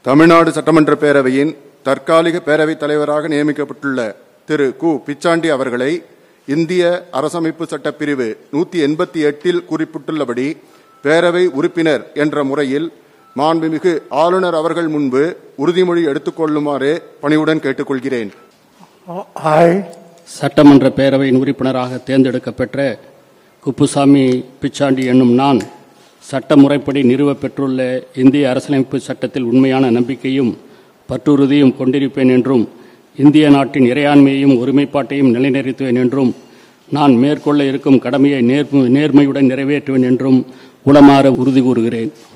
தமிழ்நாடு சட்டமன்ற பேரவையின் தற்காலிக பேரவைத் தலைவராக நியமிக்கப்பட்டுள்ள திரு கு பிச்சாண்டி அவர்களை இந்திய அரசமைப்பு சட்டப்பிரிவு நூற்றி எண்பத்தி எட்டில் குறிப்பிட்டுள்ளபடி பேரவை உறுப்பினர் என்ற முறையில் மாண்புமிகு ஆளுநர் அவர்கள் முன்பு உறுதிமொழி எடுத்துக்கொள்ளுமாறு பணிவுடன் கேட்டுக்கொள்கிறேன் I, சட்டமன்ற பேரவையின் உறுப்பினராக தேர்ந்தெடுக்கப்பெற்ற குப்புசாமி பிச்சாண்டி என்னும் நான் சட்ட முறைப்படி நிறுவப் பெற்றுள்ள இந்திய அரசியலமைப்பு சட்டத்தில் உண்மையான நம்பிக்கையும் பற்றுறுதியும் கொண்டிருப்பேன் என்றும் இந்திய நாட்டின் இறையாண்மையையும் ஒருமைப்பாட்டையும் நிலைநிறுத்துவேன் என்றும் நான் மேற்கொள்ள இருக்கும் கடமையை நேர்ம- நேர்மையுடன் நிறைவேற்றுவேன் என்றும் உளமாற உறுதி கூறுகிறேன்